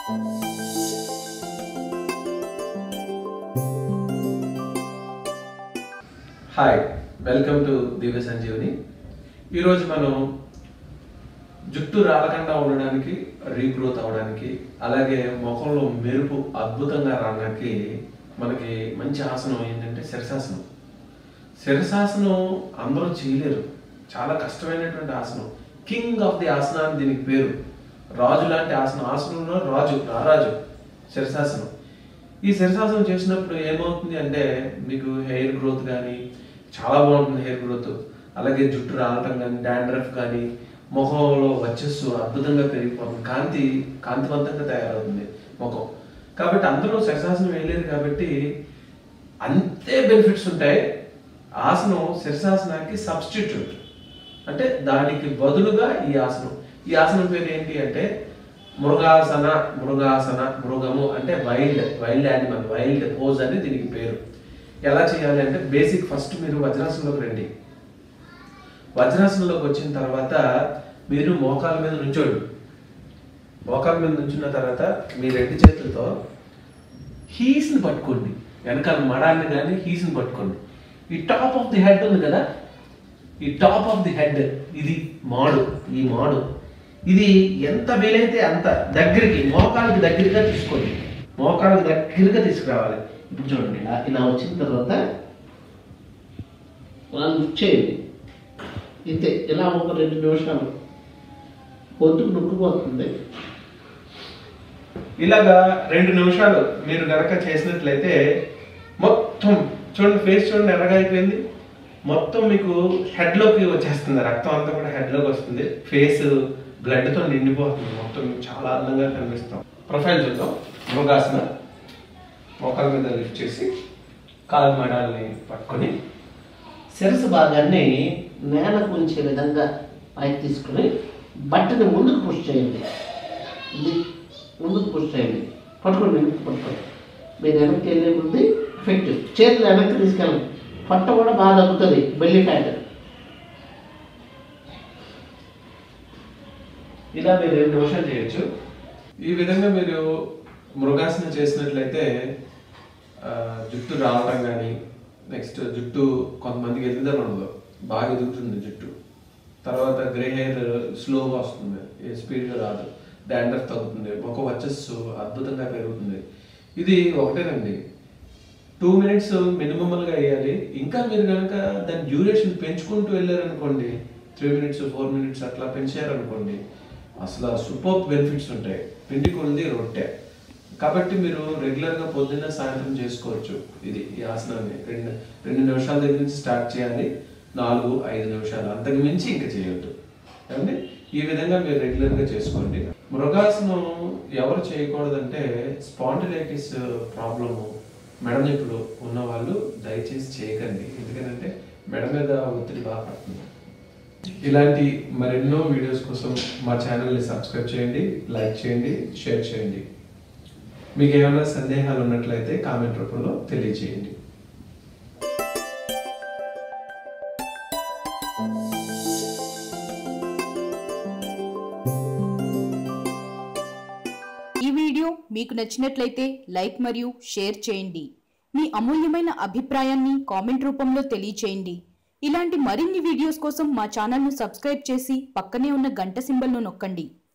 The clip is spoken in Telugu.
hi welcome to Divya Sanjeevani ఈరోజు మనం జుట్టు రాలకుండా ఉండడానికి రీగ్రోత్ అవ్వడానికి అలాగే ముఖంలో మెరుపు అద్భుతంగా రావడానికి మనకి మంచి ఆసనం ఏంటంటే శిరసాసనం శిరసాసనం అందరూ చేయలేరు చాలా కష్టమైనటువంటి ఆసనం కింగ్ ఆఫ్ ది ఆసన అని దీనికి పేరు రాజు లాంటి ఆసనం ఆసనంలో రాజు రారాజు శిరసాసనం ఈ శిరసాసనం చేసినప్పుడు ఏమవుతుంది అంటే మీకు హెయిర్ గ్రోత్ కానీ చాలా బాగుంటుంది హెయిర్ గ్రోత్ అలాగే జుట్టు రావటం కానీ డాండ్రఫ్ కానీ ముఖంలో వచ్చస్సు అద్భుతంగా పెరిగిపోతుంది కాంతి కాంతివంతంగా తయారవుతుంది ముఖం కాబట్టి అందరూ శిరసాసనం వేయలేరు కాబట్టి అంతే బెనిఫిట్స్ ఉంటాయి ఆసనం శిరసాసనానికి సబ్స్టిట్యూట్ అంటే దానికి బదులుగా ఈ ఆసనం ఈ ఆసనం పేరు ఏంటి అంటే మృగాసన మృగాసన మృగము అంటే wild wild animal wild pose అని దీనికి పేరు ఎలా చేయాలి అంటే బేసిక్ ఫస్ట్ మీరు వజ్రాసనంలోకి రండి వజ్రాసనంలోకి వచ్చిన తర్వాత మీరు మోకాల మీద నుంచోండి మోకాల మీద నుంచున్న తర్వాత మీ రెండు చేతులతో హీస్ని పట్టుకోండి వెనకాల మడాన్ని కానీ హీస్ని పట్టుకోండి ఈ టాప్ ఆఫ్ ది హెడ్ ఉంది కదా ఈ టాప్ ఆఫ్ ది హెడ్ ఇది మాడు ఈ మాడు ఇది ఎంత వీలైతే అంత దగ్గరికి మోకాళ్ళకి దగ్గరగా తీసుకోండి మోకాళ్ళకి దగ్గరగా తీసుకురావాలి ఇప్పుడు చూడండి ఇలా ఇలా వచ్చిన తర్వాత ఇలా లిఫ్ట్ చేయండి ఇంతే ఇలా ఒక రెండు నిమిషాలు పొద్దుకు నొక్కుపోతుంది ఇలాగా రెండు నిమిషాలు మీరు గనక చేసినట్లయితే మొత్తం చూడండి ఫేస్ చూడండి ఎర్రగా అయిపోయింది మొత్తం మీకు హెడ్లోకి వచ్చేస్తుంది రక్తం అంతా కూడా హెడ్లోకి వస్తుంది ఫేస్ బ్లడ్తో నిండిపోతుంది మొత్తం మీకు చాలా అందంగా కనిపిస్తాం ప్రొఫైల్ చూద్దాం మృగాసన మోకాల మీద లిఫ్ట్ చేసి కాలు మడాల్ని పట్టుకొని శిరస్సు భాగాన్ని నేలకు ఉంచే విధంగా పైకి తీసుకుని బట్టని ముందుకు పుష్ చేయండి ఇది ముందుకు పుష్ చేయండి పట్టుకోండి వెనక్కి పట్టుకోండి మీరు వెనక్కి వెళ్ళే ముందు ఎఫెక్ట్ చేతులు వెనక్కి తీసుకెళ్ళండి పొట్ట కూడా బాగా తగ్గుతుంది బెల్లి ఫ్యాట్ ఇలా మీరు రెండు నిమిషాలు చేయొచ్చు ఈ విధంగా మీరు మృగాసనం చేసినట్లయితే ఆ, జుట్టు రావటం కానీ నెక్స్ట్ జుట్టు కొంతమందికి ఎదుగుదల ఉండదు బాగా ఎదుగుతుంది జుట్టు తర్వాత గ్రే హెయిర్ స్లోగా వస్తుంది ఏ స్పీడ్గా రాదు డాండ్రఫ్ తగ్గుతుంది ఒక వచ్చస్సు అద్భుతంగా పెరుగుతుంది ఇది ఒకటేనండి టూ మినిట్స్ మినిమల్గా వేయాలి ఇంకా మీరు కనుక దాని డ్యూరేషన్ పెంచుకుంటూ వెళ్ళారనుకోండి త్రీ మినిట్స్ ఫోర్ మినిట్స్ అట్లా పెంచారనుకోండి అసలు సూపర్ బెనిఫిట్స్ ఉంటాయి పిండి కొలిది రొట్టె కాబట్టి మీరు రెగ్యులర్గా పొద్దున్న సాయంత్రం చేసుకోవచ్చు ఇది ఈ ఆసనాన్ని రెండు రెండు నిమిషాల దగ్గర నుంచి స్టార్ట్ చేయాలి నాలుగు ఐదు నిమిషాలు అంతకు మించి ఇంకా చేయొద్దు ఏమండి ఈ విధంగా మీరు రెగ్యులర్గా చేసుకోండి మృగాసనం ఎవరు చేయకూడదంటే స్పాండిలైటిస్ ప్రాబ్లము మెడ నొప్పులు ఉన్న వాళ్ళు దయచేసి చేయకండి ఎందుకంటే మెడ మీద ఒత్తిడి బాగా పడుతుంది ఇలాంటి మరెన్నో వీడియోస్ కోసం మా ఛానల్ని సబ్స్క్రైబ్ చేయండి లైక్ చేయండి షేర్ చేయండి మీకు ఏమైనా సందేహాలు ఉన్నట్లయితే కామెంట్ రూపంలో తెలియజేయండి ఈ వీడియో మీకు నచ్చినట్లయితే లైక్ మరియు షేర్ చేయండి మీ అమూల్యమైన అభిప్రాయాన్ని కామెంట్ రూపంలో తెలియచేయండి ఇలాంటి మరిన్ని వీడియోస్ కోసం మా ఛానల్ను సబ్స్క్రైబ్ చేసి పక్కనే ఉన్న గంట సింబల్ను నొక్కండి